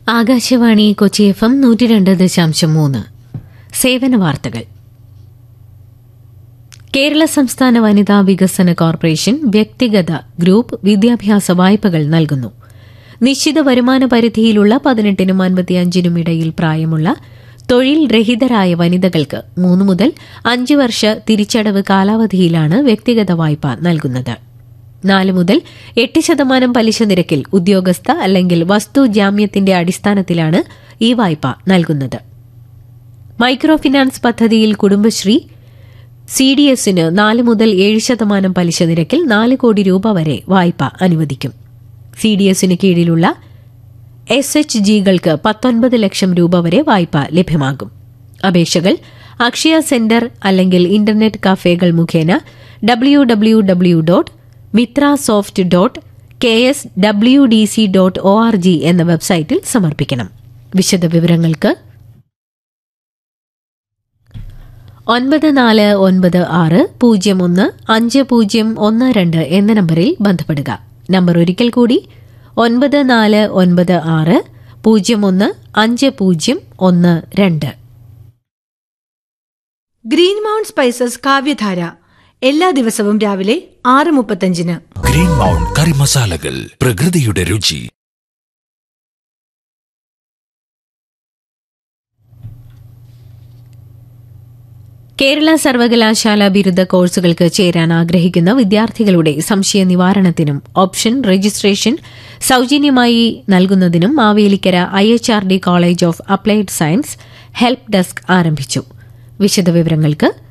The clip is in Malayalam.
ആകാശവാണി കൊച്ചി എഫ് എം നൂറ്റി രണ്ട് ദശാംശം മൂന്ന് സേവന വാർത്തകൾ കേരള സംസ്ഥാന വനിതാ വികസന കോർപ്പറേഷൻ വ്യക്തിഗത ഗ്രൂപ്പ് വിദ്യാഭ്യാസ വായ്പകൾ നൽകുന്നു നിശ്ചിത വരുമാന പരിധിയിലുള്ള പതിനെട്ടിനും അൻപത്തിയഞ്ചിനും ഇടയിൽ പ്രായമുള്ള തൊഴിൽ രഹിതരായ വനിതകൾക്ക് മൂന്ന് മുതൽ അഞ്ച് വർഷ തിരിച്ചടവ് കാലാവധിയിലാണ് വ്യക്തിഗത വായ്പ നൽകുന്നത് നാല് മുതൽ എട്ട് ശതമാനം പലിശ നിരക്കിൽ ഉദ്യോഗസ്ഥ അല്ലെങ്കിൽ വസ്തു ജാമ്യത്തിന്റെ അടിസ്ഥാനത്തിലാണ് ഈ വായ്പ നൽകുന്നത് മൈക്രോ ഫിനാൻസ് പദ്ധതിയിൽ കുടുംബശ്രീ സി ഡി എസിന് നാല് മുതൽ ഏഴ് ശതമാനം പലിശ നിരക്കിൽ നാല് കോടി രൂപ വരെ വായ്പ അനുവദിക്കും സി ഡി എസിന് കീഴിലുള്ള എസ് എച്ച് ജികൾക്ക് പത്തൊൻപത് ലക്ഷം രൂപ വരെ വായ്പ ലഭ്യമാകും അപേക്ഷകൾ അക്ഷയ സെന്റർ അല്ലെങ്കിൽ ഇന്റർനെറ്റ് കഫേകൾ മുഖേന W W W dot Mithra soft dot K S W D C dot O R G എന്ന വെബ്സൈറ്റിൽ സമർപ്പിക്കണം വിശദവിവരങ്ങൾക്ക് ഒൻപത് നാല് ഒൻപത് ആറ് പൂജ്യം ഒന്ന് അഞ്ച് പൂജ്യം ഒന്ന് രണ്ട് എന്ന നമ്പറിൽ ബന്ധപ്പെടുക നമ്പർ ഒരിക്കൽ കൂടി ഒൻപത് നാല് ഒൻപത് ആറ് പൂജ്യം ഒന്ന് അഞ്ച് പൂജ്യം ഒന്ന് രണ്ട് ഗ്രീൻ മൗണ്ട് സ്പൈസസ് കാവ്യധാര എല്ലാ ദിവസവും രാവിലെ ആറ് മുപ്പത്തഞ്ചിന് ഗ്രീൻ മൗണ്ട് കറി മസാലകൾ പ്രകൃതിയുടെ രുചി കേരള സർവകലാശാല ബിരുദ കോഴ്സുകൾക്ക് ചേരാൻ ആഗ്രഹിക്കുന്ന വിദ്യാർത്ഥികളുടെ സംശയ നിവാരണത്തിനും ഓപ്ഷൻ രജിസ്ട്രേഷൻ സൌജന്യമായി നൽകുന്നതിനും Mavelikara I H R D college of applied science help desk ആരംഭിച്ചു വിശദവിവരങ്ങൾക്ക്